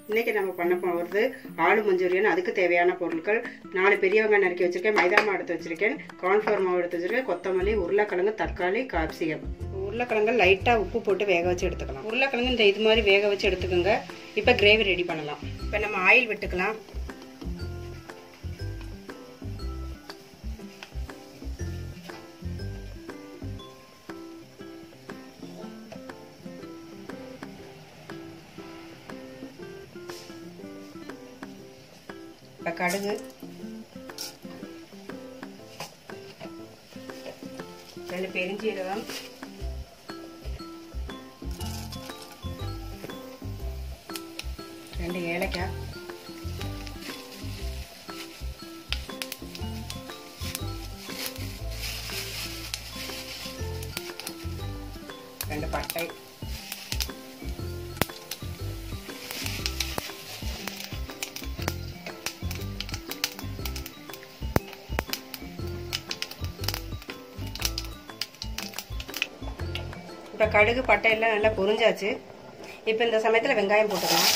இன்னைக்கு நம்ம பண்ண போகிறது ஆலு மஞ்சூரியன் அதுக்கு தேவையான பொருட்கள் நாலு பெரிய வெங்காயம் நறுக்கி வச்சிருக்கேன் மைதா மாவு எடுத்து வச்சிருக்கேன் கார்ன்ஃப்ளவர் மாவு எடுத்து வச்சிருக்கேன் கொத்தமல்லி உருளைக்கிழங்கு தக்காளி காப்சிகம் உருளைக்கிழங்கு லைட்டாக உப்பு போட்டு வேக வச்சு எடுத்துக்கலாம் உருளைக்கிழங்கு இந்த இது மாதிரி வேக வச்சு எடுத்துக்கோங்க இப்போ கிரேவி ரெடி பண்ணலாம் இப்போ நம்ம ஆயில் விட்டுக்கலாம் இப்போ கடுகு ரெண்டு பெருஞ்சீரகம் ரெண்டு ஏலக்காய் ரெண்டு பட்டை இப்போ கடுகு பட்டை எல்லாம் நல்லா பொரிஞ்சாச்சு இப்போ இந்த சமயத்தில் வெங்காயம் போட்டுக்கலாம்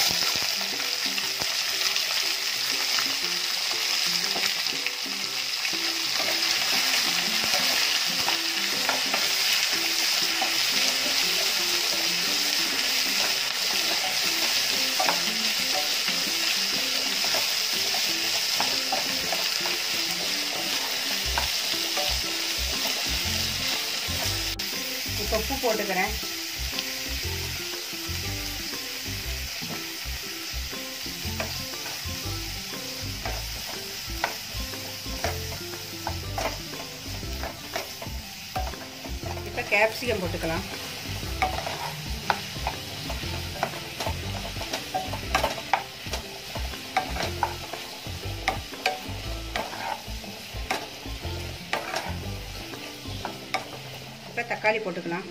இப்போ உப்பு போட்டுக்கிறேன் இப்போ கேப்சிகம் போட்டுக்கலாம் இப்போ தக்காளி போட்டுக்கலாம்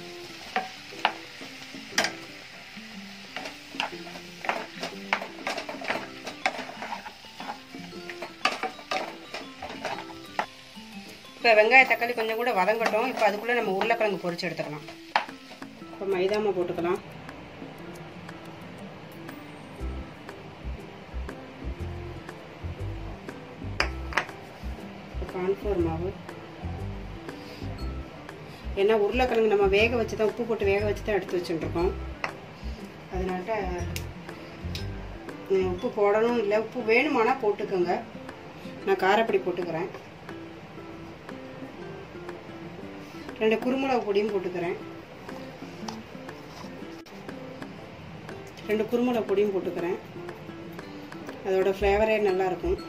இப்போ வெங்காய தக்காளி கொஞ்சம் கூட வதங்கட்டும் இப்போ அதுக்குள்ளே நம்ம உருளைக்கிழங்கு பொரிச்சு எடுத்துக்கலாம் இப்போ மைதாமா போட்டுக்கலாம் கான்ஃப்ளவர் மாவு ஏன்னா உருளைக்கிழங்கு நம்ம வேக வச்சு தான் உப்பு போட்டு வேக வச்சு தான் எடுத்து வச்சுட்டுருக்கோம் அதனால உப்பு போடணும் இல்லை உப்பு வேணுமானா போட்டுக்கோங்க நான் காரப்பொடி போட்டுக்கிறேன் ரெண்டு குருமிளகு பொடியும் போட்டுக்கிறேன் ரெண்டு குருமிளகு பொடியும் போட்டுக்கிறேன் அதோட ஃப்ளேவரே நல்லாயிருக்கும்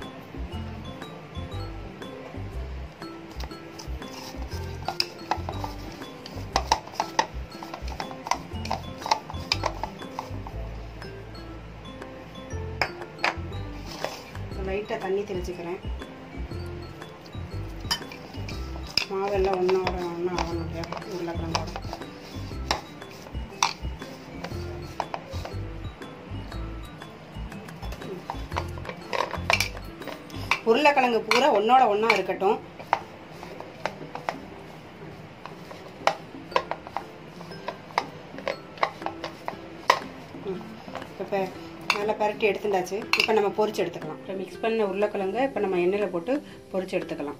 லைட்டாக தண்ணி தெளிச்சுக்கிறேன் மாவெல்லாம் ஒன்றோட ஒன்றா ஆகணும் இல்லையா உருளைக்கிழங்கோட உருளைக்கிழங்கு பூரா ஒன்றோட ஒன்றா இருக்கட்டும் இப்போ நல்லா பரட்டி எடுத்துட்டாச்சு இப்போ நம்ம பொரிச்சு எடுத்துக்கலாம் இப்போ மிக்ஸ் பண்ண உருளைக்கிழங்க இப்போ நம்ம எண்ணெயில் போட்டு பொரிச்சு எடுத்துக்கலாம்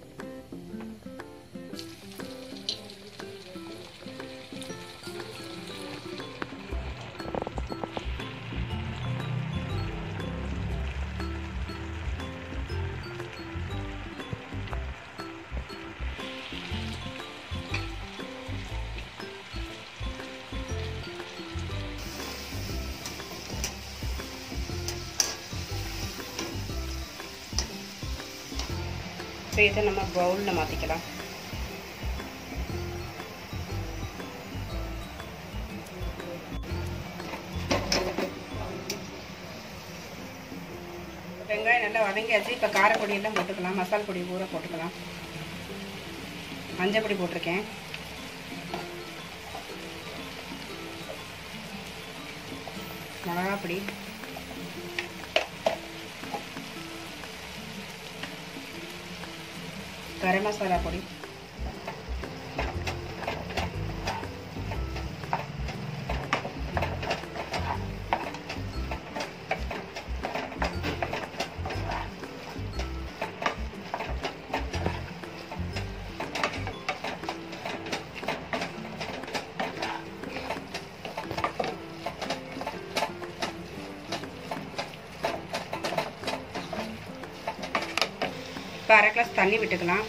இப்போ இதை நம்ம பவுலில் மாற்றிக்கலாம் வெங்காயம் நல்லா வதங்கியாச்சு இப்போ காரப்பொடி எல்லாம் போட்டுக்கலாம் மசால் பொடி பூரா போட்டுக்கலாம் மஞ்சள் பொடி போட்டிருக்கேன் மிளகாப்பொடி கரம் மசாலா பொடி இப்போ அரை கிளாஸ் தண்ணி விட்டுக்கலாம்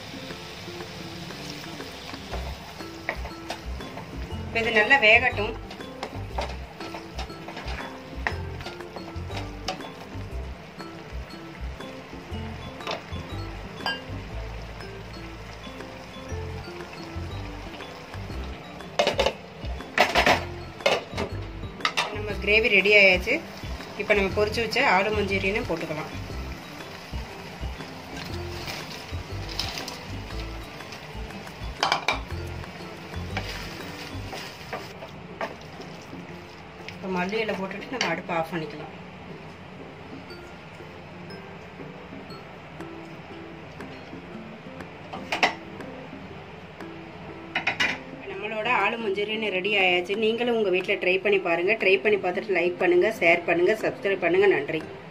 இப்போ இது நல்லா வேகட்டும் நம்ம கிரேவி ரெடி ஆயாச்சு இப்போ நம்ம பொரிச்சு வச்ச ஆடு மஞ்சூரியனை போட்டுக்கலாம் இப்போ மல்லி இலை போட்டுட்டு நம்ம அடுப்பு ஆஃப் பண்ணிக்கலாம் நம்மளோட ஆளு மஞ்சூரியன் ரெடி ஆயாச்சு நீங்களும் உங்கள் வீட்டில் ட்ரை பண்ணி பாருங்கள் ட்ரை பண்ணி பார்த்துட்டு லைக் பண்ணுங்கள் ஷேர் பண்ணுங்கள் சப்ஸ்கிரைப் பண்ணுங்கள் நன்றி